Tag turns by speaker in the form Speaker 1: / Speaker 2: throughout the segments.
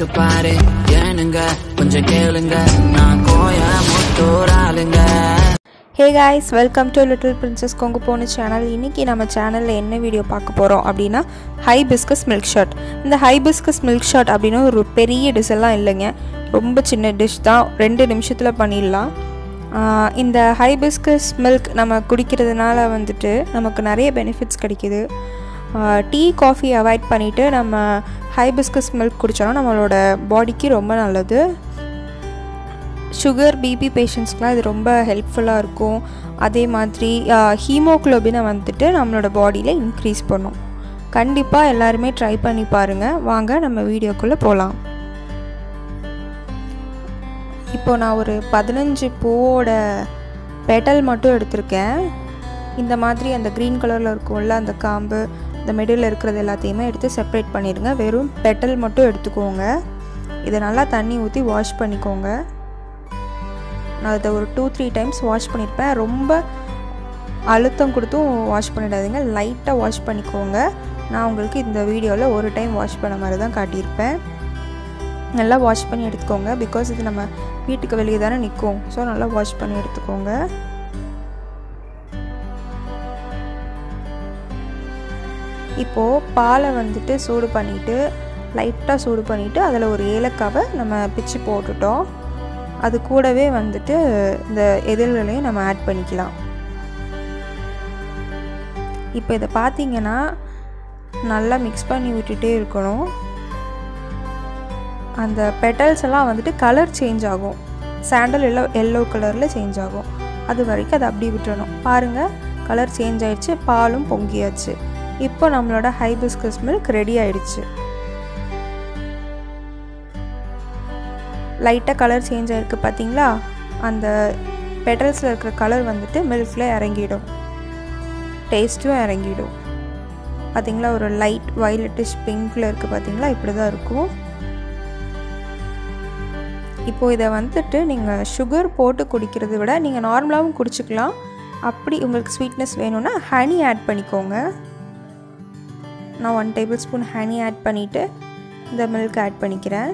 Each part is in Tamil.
Speaker 1: தொட்டு பாரு ஏனுங்க கொஞ்சம் கேளுங்க நான் கோய முத்தூராளுங்க
Speaker 2: hey guys welcome to little princess Kongu போன சேனல் இன்றைக்கி நம்ம சேனலில் என்ன வீடியோ பார்க்க போகிறோம் அப்படின்னா ஹை பிஸ்கஸ் மில்க் ஷாட் இந்த ஹை பிஸ்கஸ் மில்க் ஷாட் அப்படின்னா ஒரு பெரிய டிஷ் எல்லாம் இல்லைங்க ரொம்ப சின்ன டிஷ் தான் ரெண்டு நிமிஷத்தில் பண்ணிடலாம் ஆஹ் இந்த ஹை பிஸ்கஸ் மில்க் நம்ம குடிக்கிறதுனால வந்துட்டு நமக்கு நிறைய பெனிஃபிட்ஸ் கிடைக்கிது டீ காஃபி அவாய்ட் பண்ணிவிட்டு நம்ம ஹை பிஸ்கஸ் மில்க் குடித்தோன்னா நம்மளோட பாடிக்கு ரொம்ப நல்லது சுகர் பிபி பேஷண்ட்ஸ்க்குலாம் இது ரொம்ப ஹெல்ப்ஃபுல்லாக இருக்கும் அதே மாதிரி ஹீமோக்ளோபினை வந்துட்டு நம்மளோட பாடியில் இன்க்ரீஸ் பண்ணும் கண்டிப்பாக எல்லாருமே ட்ரை பண்ணி பாருங்கள் வாங்க நம்ம வீடியோக்குள்ளே போகலாம் இப்போ நான் ஒரு பதினஞ்சு பூவோட பெட்டல் மட்டும் எடுத்திருக்கேன் இந்த மாதிரி அந்த க்ரீன் கலரில் இருக்கும்ல அந்த காம்பு இந்த மிடில் இருக்கிறது எல்லாத்தையுமே எடுத்து செப்பரேட் பண்ணிடுங்க வெறும் பெட்டல் மட்டும் எடுத்துக்கோங்க இதை நல்லா தண்ணி ஊற்றி வாஷ் பண்ணிக்கோங்க நான் இதை ஒரு டூ த்ரீ டைம்ஸ் வாஷ் பண்ணியிருப்பேன் ரொம்ப அழுத்தம் கொடுத்தும் வாஷ் பண்ணிடாதீங்க லைட்டாக வாஷ் பண்ணிக்கோங்க நான் உங்களுக்கு இந்த வீடியோவில் ஒரு டைம் வாஷ் பண்ண மாதிரி தான் காட்டியிருப்பேன் நல்லா வாஷ் பண்ணி எடுத்துக்கோங்க பிகாஸ் இது நம்ம வீட்டுக்கு வெளியே தானே நிற்கும் ஸோ நல்லா வாஷ் பண்ணி எடுத்துக்கோங்க இப்போது பாலை வந்துட்டு சூடு பண்ணிவிட்டு லைட்டாக சூடு பண்ணிவிட்டு அதில் ஒரு ஏலக்காவை நம்ம பிச்சு போட்டுட்டோம் அது கூடவே வந்துட்டு இந்த எதிர்களையும் நம்ம ஆட் பண்ணிக்கலாம் இப்போ இதை பார்த்தீங்கன்னா நல்லா மிக்ஸ் பண்ணி விட்டுட்டே இருக்கணும் அந்த பெட்டல்ஸ் எல்லாம் வந்துட்டு கலர் சேஞ்ச் ஆகும் சாண்டல் எல்லோ எல்லோ கலரில் சேஞ்ச் ஆகும் அது வரைக்கும் அதை அப்படியே விட்டுறணும் பாருங்கள் கலர் சேஞ்ச் ஆயிடுச்சு பாலும் பொங்கியாச்சு இப்போ நம்மளோட ஹைபிஸ்கஸ் மில்க் ரெடி ஆயிடுச்சு லைட்டாக கலர் சேஞ்ச் ஆகிருக்கு பார்த்தீங்களா அந்த பெட்டல்ஸில் இருக்கிற கலர் வந்துட்டு மில்கில் இறங்கிடும் டேஸ்ட்டும் இறங்கிடும் பார்த்தீங்களா ஒரு லைட் வயலட்டிஷ் பிங்க்கில் இருக்குது பார்த்தீங்களா இப்படி தான் இருக்கும் இப்போது இதை வந்துட்டு நீங்கள் சுகர் போட்டு குடிக்கிறத விட நீங்கள் நார்மலாகவும் குடிச்சிக்கலாம் அப்படி உங்களுக்கு ஸ்வீட்னஸ் வேணும்னா ஹனி ஆட் பண்ணிக்கோங்க நான் one tablespoon honey add பண்ணிவிட்டு இந்த மில்க் ஆட் பண்ணிக்கிறேன்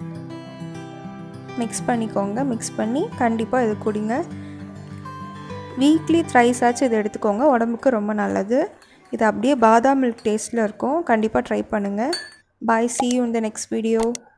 Speaker 2: மிக்ஸ் பண்ணிக்கோங்க மிக்ஸ் பண்ணி கண்டிப்பாக இது குடிங்க வீக்லி த்ரைஸ் ஆச்சு இது எடுத்துக்கோங்க உடம்புக்கு ரொம்ப நல்லது இது அப்படியே பாதாம் மில்க் டேஸ்ட்டில் இருக்கும் கண்டிப்பாக ட்ரை பண்ணுங்கள் பாய் சி யூ இந்த நெக்ஸ்ட் வீடியோ